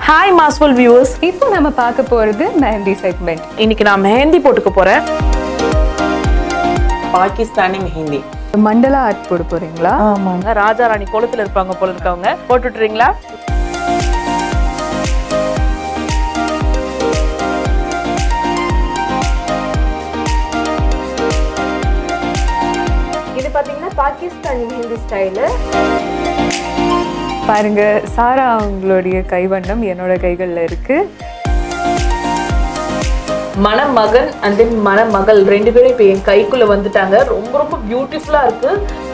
Hi மாஸ்ஃபுல் viewers இப்போ நம்ம பார்க்க போறது மெஹந்தி செக்மெண்ட் இன்னைக்கு நான் மெஹந்தி போட்டுக்க போறேன் பாகிஸ்தானி மெஹந்தி மண்டலா ஆர்ட் போட போறீங்களா ஆமாங்க ராஜா ராணி கோலத்துல இருப்பாங்க போல இருக்கவங்க போட்டு விட்டுறீங்களா இது பாத்தீங்கன்னா பாகிஸ்தானி மெஹந்தி ஸ்டைலு பாருங்க சாரா அவங்களுடைய கைவண்ணம் என்னோட கைகள்ல இருக்கு மணமகன் அண்ட் தென் மணமகள் ரெண்டு பேரும் இப்போ என் கைக்குள்ள வந்துட்டாங்க ரொம்ப ரொம்ப பியூட்டிஃபுல்லா இருக்கு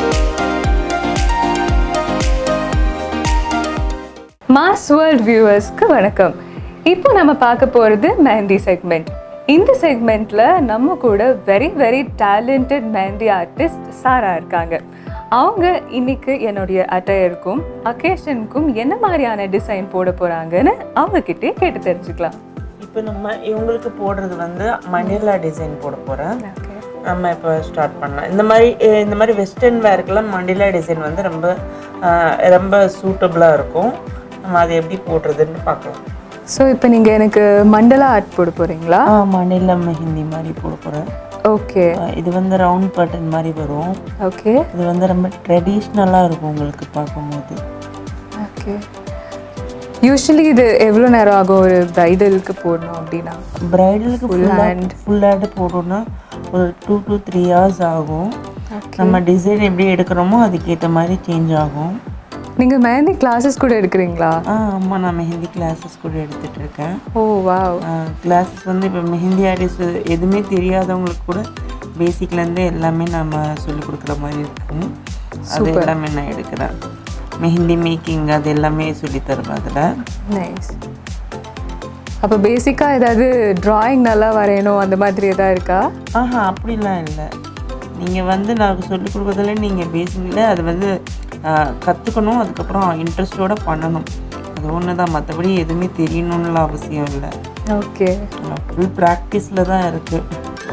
மாஸ் வேர்ல்ட் வியூவர்ஸ்க்கு வணக்கம் இப்போ நம்ம பார்க்க போகிறது மெஹந்தி செக்மெண்ட் இந்த செக்மெண்ட்ல நம்ம கூட very very talented mehndi artist Sara இருக்காங்க அவங்க இன்னைக்கு என்னுடைய அட்டையருக்கும் அக்கேஷனுக்கும் என்ன மாதிரியான டிசைன் போட போறாங்கன்னு அவங்க கிட்டே கேட்டு தெரிஞ்சுக்கலாம் இப்போ நம்ம இவங்களுக்கு போடுறது வந்து மணிலா டிசைன் போட போகிறேன் நம்ம இப்போ ஸ்டார்ட் பண்ணலாம் இந்த மாதிரி அஹ் இந்த மாதிரி வெஸ்டர்ன் வேர்க்கெல்லாம் மண்டிலா டிசைன் வந்து ரொம்ப அஹ், ரொம்ப சூட்டபுளாக இருக்கும் நம்ம அதை எப்படி போடுறதுன்னு பார்க்கலாம் ஸோ இப்போ நீங்கள் எனக்கு மண்டலா ஆர்ட் போட போறீங்களா ஆ மணிலா மெஹந்தி மாதிரி போட போகிறேன் ஓகே இது வந்து ரவுண்ட் பட்டன் மாதிரி வரும் ஓகே இது வந்து ரொம்ப ட்ரெடிஷ்னலாக இருக்கும் உங்களுக்கு பார்க்கும்போது ஓகே யூஸ்வலி இது எவ்வளோ நேரம் ஆகும் ஒரு ப்ரைடலுக்கு போடணும் அப்படின்னா ப்ரைடலுக்கு Full full hand. Hand full hand போடணும்னா ஒரு டூ to த்ரீ ஹவர்ஸ் ஆகும் நம்ம டிசைன் எப்படி எடுக்கிறோமோ அதுக்கேற்ற மாதிரி சேஞ்ச் ஆகும் நீங்கள் மெஹந்தி கிளாஸஸ் கூட எடுக்கிறீங்களா ஆ ஆமாம் நான் மெஹந்தி கிளாஸஸ் கூட எடுத்துகிட்டு இருக்கேன் ஓ வாவ் கிளாஸஸ் வந்து இப்போ மெஹந்தி ஆர்டிஸ்ட் எதுவுமே தெரியாதவங்களுக்கு கூட பேசிக்லேருந்து எல்லாமே நம்ம சொல்லிக் கொடுக்குற மாதிரி இருக்கும் அது எல்லாமே நான் எடுக்கிறேன் மெஹந்தி மேக்கிங் அது எல்லாமே சொல்லித் தருவேன் அதில் நைஸ் அப்போ பேசிக்காக ஏதாவது டிராயிங் நல்லா வரையணும் அந்த மாதிரி எதாவது இருக்கா ஆஹா அப்படிலாம் இல்லை நீங்கள் வந்து நான் சொல்லிக் கொடுக்குறதுல நீங்கள் பேசிக்கில் அது வந்து கற்றுக்கணும் அதுக்கப்புறம் இன்ட்ரெஸ்டோட பண்ணணும் அது ஒன்று தான் மற்றபடி எதுவுமே தெரியணும்னு அவசியம் இல்லை ஓகே ஃபுல் ப்ராக்டிஸில் தான் இருக்குது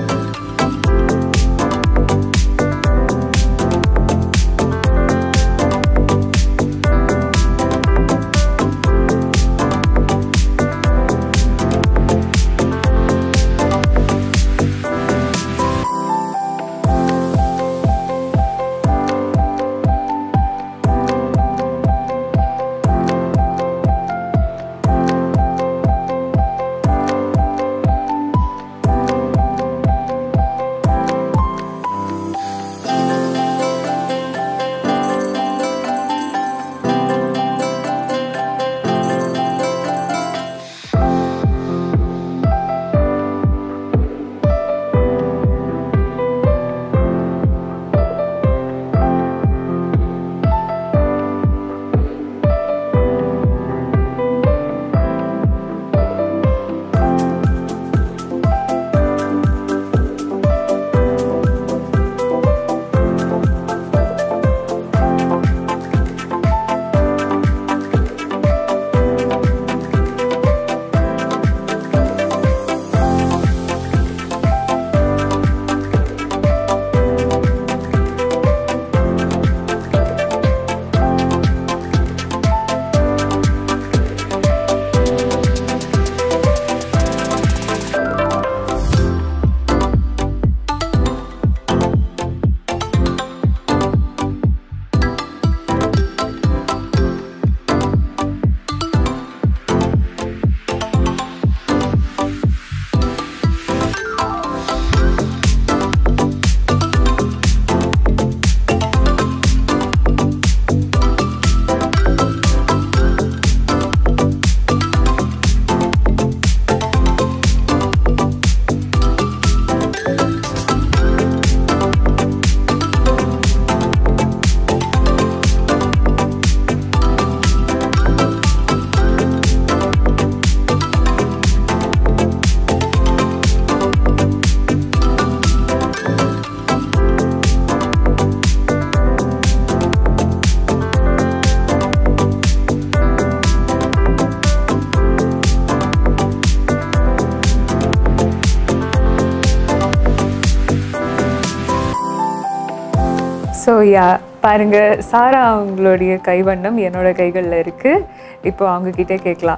ஸோ யா பாருங்க சாரா அவங்களுடைய கைவண்ணம் என்னோட கைகளில் இருக்கு இப்போ அவங்க கிட்டே கேட்கலாம்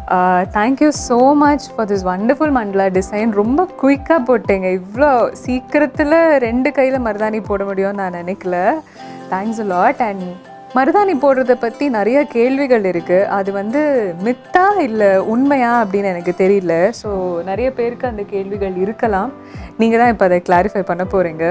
thank you so much for this wonderful mandala design ரொம்ப குயிக்காக போட்டீங்க இவ்வளோ சீக்கிரத்தில் ரெண்டு கையில் மருதாணி போட முடியும்னு நான் நினைக்கல தேங்க்ஸ் லாட் அண்ட் மருதாணி போடுறத பற்றி நிறைய கேள்விகள் இருக்குது அது வந்து மித்தா இல்லை உண்மையா அப்படின்னு எனக்கு தெரியல ஸோ நிறைய பேருக்கு அந்த கேள்விகள் இருக்கலாம் நீங்கள் தான் இப்போ அதை கிளாரிஃபை பண்ண போகிறீங்க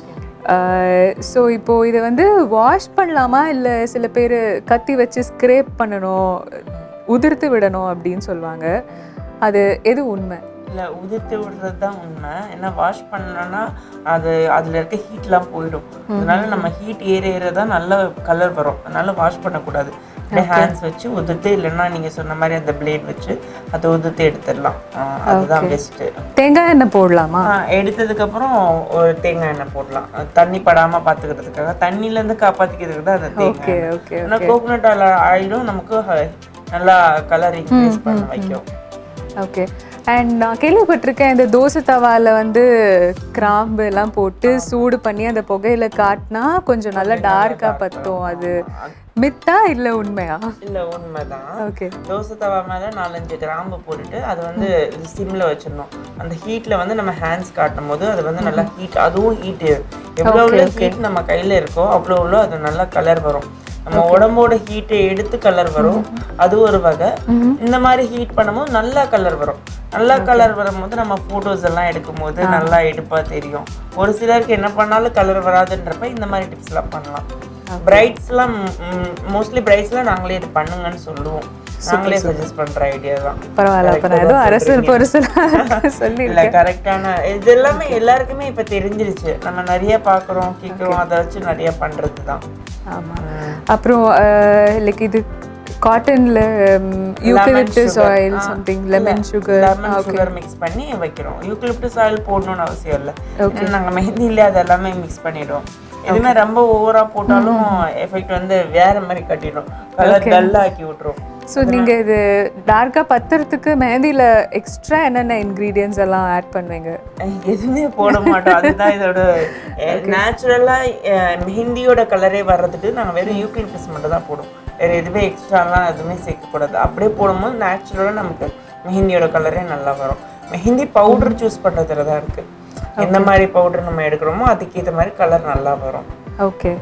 ஸோ இப்போது இதை வந்து வாஷ் பண்ணலாமா இல்லை சில பேர் கத்தி வச்சு ஸ்க்ரேப் பண்ணணும் உதிர்த்து விடணும் அப்படின்னு சொல்லுவாங்க அது எது உண்மை இல்லை உதிர்த்து விடுறது தான் உண்மை ஏன்னா வாஷ் பண்ணோன்னா அது அதில் இருக்க ஹீட்லாம் போயிடும் அதனால நம்ம ஹீட் ஏற ஏற தான் நல்ல கலர் வரும் அதனால வாஷ் பண்ணக்கூடாது அப்படியே ஹேண்ட்ஸ் வச்சு உதிர்த்து இல்லைன்னா நீங்கள் சொன்ன மாதிரி அந்த பிளேட் வச்சு அதை உதிர்த்து எடுத்துடலாம் ஆஹ் அதுதான் பெஸ்ட்டு தேங்காய் எண்ணெய் போடலாமா எடுத்ததுக்கப்புறம் ஒரு தேங்காய் எண்ணெய் போடலாம் அஹ் தண்ணி படாமல் பார்த்துக்கிறதுக்காக தண்ணியிலேருந்து காப்பாற்றிக்கிறதுக்கு தான் அந்த ஓகே தேங்காய் எண்ணெய். ஓகே ஆனால் கோகோனட் ஆயிலும் நமக்கு ஹ- நல்லா கலர் இன்க்ரீஸ் பண்ண வைக்கும் ஓகே அண்ட் நான் கேள்விப்பட்டிருக்கேன் இந்த தோசை தவால வந்து கிராம்பு எல்லாம் போட்டு சூடு பண்ணி அந்த புகையில காட்டினா கொஞ்சம் நல்லா டார்க்காக பத்தும் அது மித்தா இல்லை உண்மையா இல்லை உண்மைதான் ஓகே தோசை தவா மேலே நாலஞ்சு கிராம்பு போட்டுட்டு அது வந்து சிம்மில் வச்சிடணும் அந்த ஹீட்டில் வந்து நம்ம ஹேண்ட்ஸ் காட்டும் போது அது வந்து நல்லா ஹீட் அதுவும் ஹீட் எவ்வளோ எவ்வளோ ஹீட் நம்ம கையில் இருக்கோ அவ்வளோ அவ்வளோ அது நல்லா கலர் வரும் நம்ம உடம்போட ஹீட்டை எடுத்து கலர் வரும் அது ஒரு வகை இந்த மாதிரி ஹீட் பண்ணும்போது நல்லா கலர் வரும் நல்லா கலர் வரும்போது நம்ம ஃபோட்டோஸ் எல்லாம் எடுக்கும்போது நல்லா எடுப்பாக தெரியும் ஒரு சிலருக்கு என்ன பண்ணாலும் கலர் வராதுன்றப்ப இந்த மாதிரி டிப்ஸ்லாம் பண்ணலாம் பிரைட்ஸ்லாம் மோஸ்ட்லி பிரைட்ஸ்லாம் நாங்களே இது பண்ணுங்கன்னு சொல்லுவோம் நாங்களே சஜஸ்ட் பண்ற ஐடியா தான் பரவாயில்ல அப்போ நான் ஏதோ அரசல் பொருசலாக சொல்லி இல்ல கரெக்டான இது எல்லாமே எல்லாருக்குமே இப்ப தெரிஞ்சிருச்சு நம்ம நிறைய பாக்குறோம் கேக்குறோம் அதை வச்சு நிறைய பண்றது தான் ஆமாம் அப்புறம் லைக் இது காட்டன்ல eucalyptus oil something lemon sugar lemon sugar mix பண்ணி வைக்கிறோம் யூக்கலிப்டஸ் ஆயில் போடணும்னு அவசியம் இல்லை ஏன்னா நாங்க மெஹந்தில அது எல்லாமே மிக்ஸ் பண்ணிடுவோம் எதுவுமே ரொம்ப ஓவரா போட்டாலும் எஃபெக்ட் வந்து வேற மாதிரி கட்டிடும் கலர் டல் ஆக்கி விட்டுரும் ஸோ நீங்கள் இது டார்க்காக பத்துறதுக்கு மெஹந்தியில் எக்ஸ்ட்ரா என்னென்ன இன்க்ரீடியன்ஸ் எல்லாம் ஆட் பண்ணுவீங்க எதுவுமே போட மாட்டோம் அதுதான் இதோட நேச்சுரலா மெஹந்தியோட கலரே வர்றதுக்கு நாங்க வெறும் யூக்கலிப்டஸ் மட்டும் தான் போடுவோம் வேற எதுவுமே எக்ஸ்ட்ராலாம் எதுவுமே சேர்க்கக்கூடாது அப்படியே போடும்போது நேச்சுரலா நமக்கு மெஹந்தியோட கலரே நல்லா வரும் மெஹந்தி பவுடர் சூஸ் பண்றதுல தான் இருக்கு எந்த மாதிரி பவுடர் நம்ம எடுக்கிறோமோ அதுக்கு ஏற்ற மாதிரி கலர் நல்லா வரும் ஓகே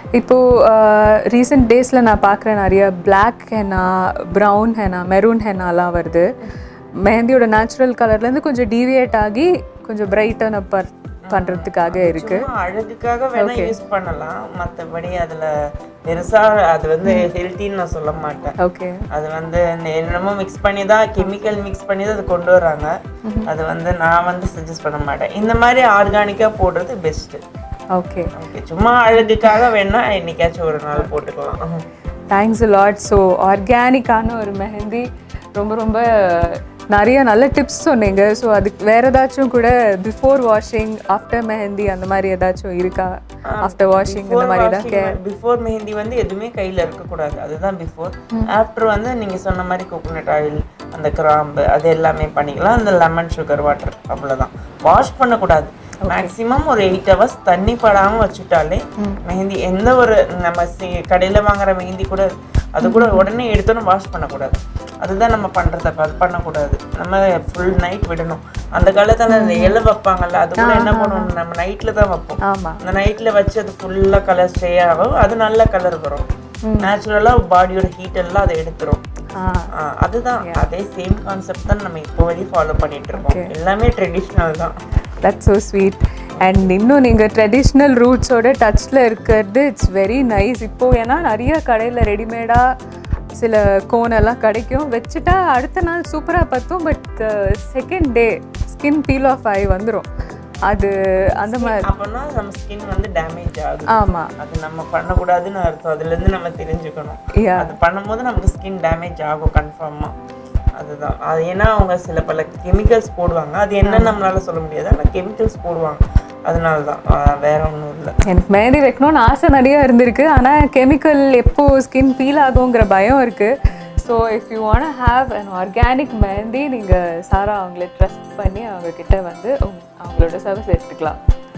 இப்போது ரீசெண்ட் டேஸில் நான் பார்க்குறேன் நிறைய black henna brown henna maroon ஹெனாலாம் வருது மெஹந்தியோட நேச்சுரல் கலர்லேருந்து கொஞ்சம் டீவியேட் ஆகி கொஞ்சம் பிரைட்டன் அப்பர் பண்ணுறதுக்காக இருக்குது சும்மா அழகுக்காக வேணா யூஸ் பண்ணலாம் மற்றபடி அதுல பெருசா அது வந்து ஹெல்த்தின்னு நான் சொல்ல மாட்டேன் ஓகே அது வந்து இந்த என்னமோ மிக்ஸ் பண்ணி தான் கெமிக்கல் மிக்ஸ் பண்ணி தான் அது கொண்டு வராங்க அது வந்து நான் வந்து சஜஸ்ட் பண்ண மாட்டேன் இந்த மாதிரி ஆர்கானிக்காக போடுறது பெஸ்ட்டு ஓகே ஓகே சும்மா அழகுக்காக வேணா என்னைக்காச்சும் ஒரு நாள் போட்டுக்கலாம் தேங்க்ஸ் லாட் ஸோ ஆர்கானிக்கான ஒரு மெஹந்தி ரொம்ப ரொம்ப நிறைய நல்ல டிப்ஸ் சொன்னீங்க ஸோ அதுக்கு வேற ஏதாச்சும் கூட பிஃபோர் வாஷிங் ஆஃப்டர் மெஹந்தி அந்த மாதிரி ஏதாச்சும் இருக்கா ஆஃப்டர் வாஷிங் இந்த மாதிரி தான் கே பிஃபோர் மெஹந்தி வந்து எதுவுமே கையில இருக்கக்கூடாது அதுதான் பிஃபோர் ஆஃப்டர் வந்து நீங்க சொன்ன மாதிரி கோகோனட் ஆயில் அந்த கிராம்பு அது எல்லாமே பண்ணிக்கலாம் அந்த லெமன் சுகர் வாட்டர் அவ்வளவுதான் வாஷ் பண்ணக்கூடாது மேக்ஸிமம் ஒரு எயிட் ஹவர்ஸ் தண்ணி படாம வச்சுட்டாலே மெஹந்தி எந்த ஒரு நம்ம சி- கடையில வாங்குற மெஹந்தி கூட அது கூட உடனே எடுத்தோன்னு வாஷ் பண்ணக்கூடாது அதுதான் நம்ம பண்றது அப்ப அது பண்ணக்கூடாது நம்ம ஃபுல் நைட் விடணும் அந்த காலத்துல அந்த இலை வைப்பாங்கல்ல அது கூட என்ன பண்ணுவோம் நம்ம நைட்ல தான் வைப்போம் ஆமாம் அந்த நைட்ல வச்சு அது ஃபுல்லா கலர் ஸ்டே ஆகும் அது நல்ல கலர் வரும் நேச்சுரலா பாடியோட ஹீட் எல்லாம் அதை எடுத்துரும் ஆ ஆ, அதுதான் அதே சேம் கான்செப்ட் தான் நம்ம இப்போ வரையும் ஃபாலோ பண்ணிட்டு இருக்கோம் எல்லாமே ட்ரெடிஷ்னல் தான் தட்ஸ் ஸோ ஸ்வீட் அண்ட் இன்னும் நீங்கள் ட்ரெடிஷ்னல் ரூட்ஸோட டச்சில் இருக்கிறது இட்ஸ் வெரி நைஸ் இப்போது ஏன்னா நிறைய கடையில் ரெடிமேடாக சில கோனெல்லாம் கிடைக்கும் வச்சுட்டா அடுத்த நாள் சூப்பராக பத்தும் but second day skin peel off ஆகி வந்துடும் அது அந்த மாதிரி அப்போனா நம்ம ஸ்கின் வந்து டேமேஜ் ஆகுது ஆமாம் அது நம்ம பண்ணக்கூடாதுன்னு அர்த்தம் அதுல இருந்து நம்ம தெரிஞ்சுக்கணும் யா அது பண்ணும்போது நமக்கு ஸ்கின் டேமேஜ் ஆகும் கன்ஃபார்மா அதுதான் அது ஏன்னா அவங்க சில பல கெமிக்கல்ஸ் போடுவாங்க அது என்னன்னு நம்மளால சொல்ல முடியாது ஆனால் கெமிக்கல்ஸ் போடுவாங்க அதனால தான் வேற ஒன்றும் இல்லை எனக்கு மெஹந்தி வைக்கணும்னு ஆசை நிறைய இருந்திருக்கு ஆனால் கெமிக்கல் எப்போ ஸ்கின் பீல் ஆகுங்கிற பயம் இருக்குது so if you want have an organic mehndi நீங்கள் சாரா அவங்கள ட்ரஸ்ட் பண்ணி அவங்க கிட்ட வந்து உங்க- அவங்களோட சர்வீஸ் எடுத்துக்கலாம்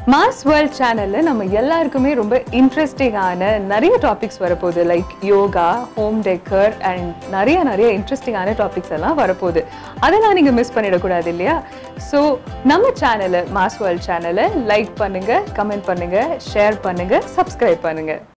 மாஸ் வேர்ல்ட் சேனலில் நம்ம எல்லாருக்குமே ரொம்ப இன்ட்ரெஸ்டிங்கான நிறைய டாபிக்ஸ் வரப்போகுது like yoga home decor and நிறைய நிறைய இன்ட்ரெஸ்டிங்கான டாபிக்ஸ் எல்லாம் வரப்போகுது அதெல்லாம் நீங்கள் மிஸ் பண்ணிடக்கூடாது இல்லையா ஸோ நம்ம சேனலை மாஸ் வேர்ல்ட் சேனலை லைக் பண்ணுங்கள் கமெண்ட் பண்ணுங்கள் ஷேர் பண்ணுங்கள் சப்ஸ்கிரைப் பண்ணுங்கள்